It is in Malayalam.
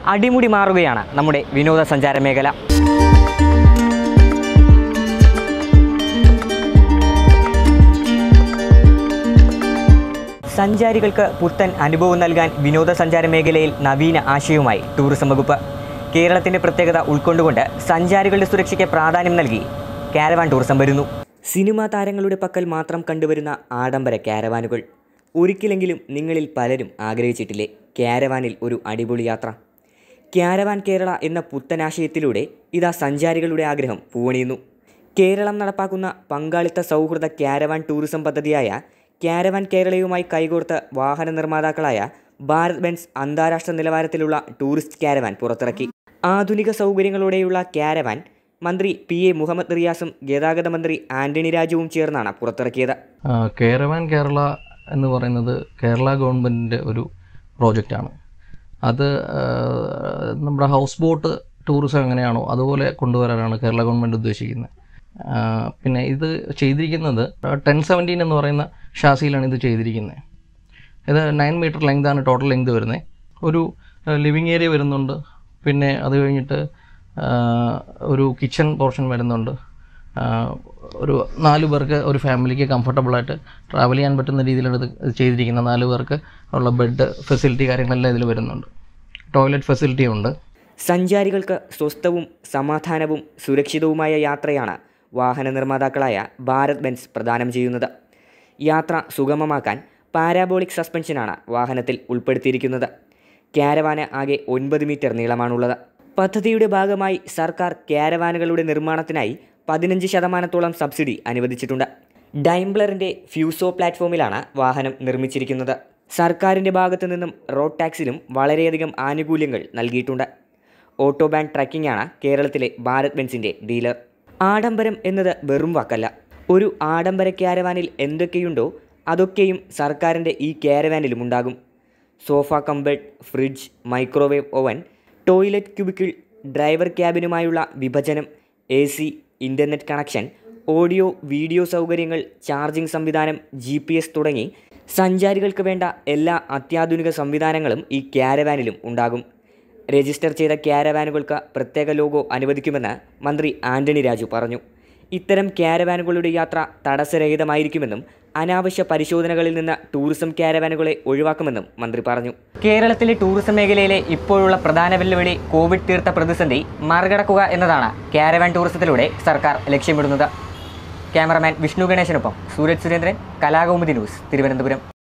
അടിമുടി മാറുകയാണ് നമ്മുടെ വിനോദസഞ്ചാര മേഖല സഞ്ചാരികൾക്ക് പുത്തൻ അനുഭവം നൽകാൻ വിനോദസഞ്ചാര മേഖലയിൽ നവീന ആശയവുമായി ടൂറിസം വകുപ്പ് കേരളത്തിൻ്റെ പ്രത്യേകത ഉൾക്കൊണ്ടുകൊണ്ട് സഞ്ചാരികളുടെ സുരക്ഷയ്ക്ക് പ്രാധാന്യം നൽകി കാരവാൻ ടൂറിസം വരുന്നു സിനിമാ താരങ്ങളുടെ പക്കൽ മാത്രം കണ്ടുവരുന്ന ആഡംബര കാരവാനുകൾ ഒരിക്കലെങ്കിലും നിങ്ങളിൽ പലരും ആഗ്രഹിച്ചിട്ടില്ലേ കാരവാനിൽ ഒരു അടിപൊളി യാത്ര ക്യാരവാൻ കേരള എന്ന പുത്തനാശയത്തിലൂടെ ഇതാ സഞ്ചാരികളുടെ ആഗ്രഹം പൂവണിയുന്നു കേരളം നടപ്പാക്കുന്ന പങ്കാളിത്ത സൗഹൃദ ക്യാരവാൻ ടൂറിസം പദ്ധതിയായ ക്യാരവാൻ കേരളയുമായി കൈകോർത്ത് വാഹന നിർമ്മാതാക്കളായ ഭാരത് ബെൻസ് അന്താരാഷ്ട്ര നിലവാരത്തിലുള്ള ടൂറിസ്റ്റ് ക്യാരവാൻ പുറത്തിറക്കി ആധുനിക സൗകര്യങ്ങളോടെയുള്ള ക്യാരവാൻ മന്ത്രി പി എ മുഹമ്മദ് റിയാസും ഗതാഗത മന്ത്രി ആന്റണി രാജുവും ചേർന്നാണ് പുറത്തിറക്കിയത് ആ, കേരവാൻ കേരള എന്ന് പറയുന്നത് കേരള ഗവൺമെൻറ്റിൻ്റെ ഒരു പ്രോജക്റ്റാണ് അത് ആ, നമ്മുടെ ഹൗസ് ബോട്ട് ടൂറിസം എങ്ങനെയാണോ അതുപോലെ കൊണ്ടുവരാനാണ് കേരള ഗവൺമെൻറ് ഉദ്ദേശിക്കുന്നത് ആ, പിന്നെ ഇത് ചെയ്തിരിക്കുന്നത് ടെൻ സെവൻറ്റീൻ എന്ന് പറയുന്ന ഷാസിയിലാണ് ഇത് ചെയ്തിരിക്കുന്നത് ഇത് നയൻ മീറ്റർ ലെങ്താണ് ടോട്ടൽ ലെങ്ത് വരുന്നത് ഒരു ലിവിങ് ഏരിയ വരുന്നുണ്ട് പിന്നെ അത് കഴിഞ്ഞിട്ട് ആ, ഒരു കിച്ചൺ പോർഷൻ വരുന്നുണ്ട് ആ, ഒരു നാല് പേർക്ക് ഒരു ഫാമിലിക്ക് കംഫർട്ടബിളായിട്ട് ട്രാവൽ ചെയ്യാൻ പറ്റുന്ന രീതിയിലാണ് ഇത് ചെയ്തിരിക്കുന്നത് നാല് പേർക്ക് ഉള്ള ബെഡ് ഫെസിലിറ്റി കാര്യങ്ങളെല്ലാം ഇതിൽ വരുന്നുണ്ട് ടോയ്ലറ്റ് ഫെസിലിറ്റി ഉണ്ട് സഞ്ചാരികൾക്ക് സ്വസ്ഥവും സമാധാനവും സുരക്ഷിതവുമായ യാത്രയാണ് വാഹന നിർമ്മാതാക്കളായ ഭാരത് ബെൻസ് പ്രദാനം ചെയ്യുന്നത് യാത്ര സുഗമമാക്കാൻ പാരാബോളിക് സസ്പെൻഷനാണ് വാഹനത്തിൽ ഉൾപ്പെടുത്തിയിരിക്കുന്നത് ക്യാരവാന് ആകെ ഒൻപത് മീറ്റർ നീളമാണുള്ളത് പദ്ധതിയുടെ ഭാഗമായി സർക്കാർ ക്യാരവാനുകളുടെ നിർമ്മാണത്തിനായി പതിനഞ്ച് ശതമാനത്തോളം സബ്സിഡി അനുവദിച്ചിട്ടുണ്ട് ഡൈംബ്ലറിൻ്റെ ഫ്യൂസോ പ്ലാറ്റ്ഫോമിലാണ് വാഹനം നിർമ്മിച്ചിരിക്കുന്നത് സർക്കാരിൻ്റെ ഭാഗത്തു നിന്നും റോഡ് ടാക്സിലും വളരെയധികം ആനുകൂല്യങ്ങൾ നൽകിയിട്ടുണ്ട് ഓട്ടോ ബാൻ ട്രക്കിംഗ് ആണ് കേരളത്തിലെ ഭാരത് ബെൻസിൻ്റെ ഡീലർ ആഡംബരം എന്നത് വെറും വാക്കല്ല ഒരു ആഡംബര ക്യാരവാനിൽ എന്തൊക്കെയുണ്ടോ അതൊക്കെയും സർക്കാരിൻ്റെ ഈ ക്യാരവാനിലും ഉണ്ടാകും sofa comfort fridge microwave oven toilet cubicle driver ക്യാബിനുമായുള്ള വിഭജനം A C internet connection audio video സൗകര്യങ്ങൾ ചാർജിംഗ് സംവിധാനം ജി പി എസ് തുടങ്ങി സഞ്ചാരികൾക്ക് വേണ്ട എല്ലാ അത്യാധുനിക സംവിധാനങ്ങളും ഈ ക്യാരവാനിലും ഉണ്ടാകും രജിസ്റ്റർ ചെയ്ത ക്യാരവാനുകൾക്ക് പ്രത്യേക ലോഗോ അനുവദിക്കുമെന്ന് മന്ത്രി ആന്റണി രാജു പറഞ്ഞു ഇത്തരം ക്യാരവാനുകളുടെ യാത്ര തടസ്സരഹിതമായിരിക്കുമെന്നും അനാവശ്യ പരിശോധനകളിൽ നിന്ന് ടൂറിസം ക്യാരവാനുകളെ ഒഴിവാക്കുമെന്നും മന്ത്രി പറഞ്ഞു കേരളത്തിലെ ടൂറിസം മേഖലയിലെ ഇപ്പോഴുള്ള പ്രധാന വെല്ലുവിളി കോവിഡ് തീർത്ത പ്രതിസന്ധി മറികടക്കുക എന്നതാണ് ക്യാരവാൻ ടൂറിസത്തിലൂടെ സർക്കാർ ലക്ഷ്യമിടുന്നത് ക്യാമറമാൻ വിഷ്ണു ഗണേശനൊപ്പം സൂരജ് സുരേന്ദ്രൻ കലാകൗമുദി ന്യൂസ് തിരുവനന്തപുരം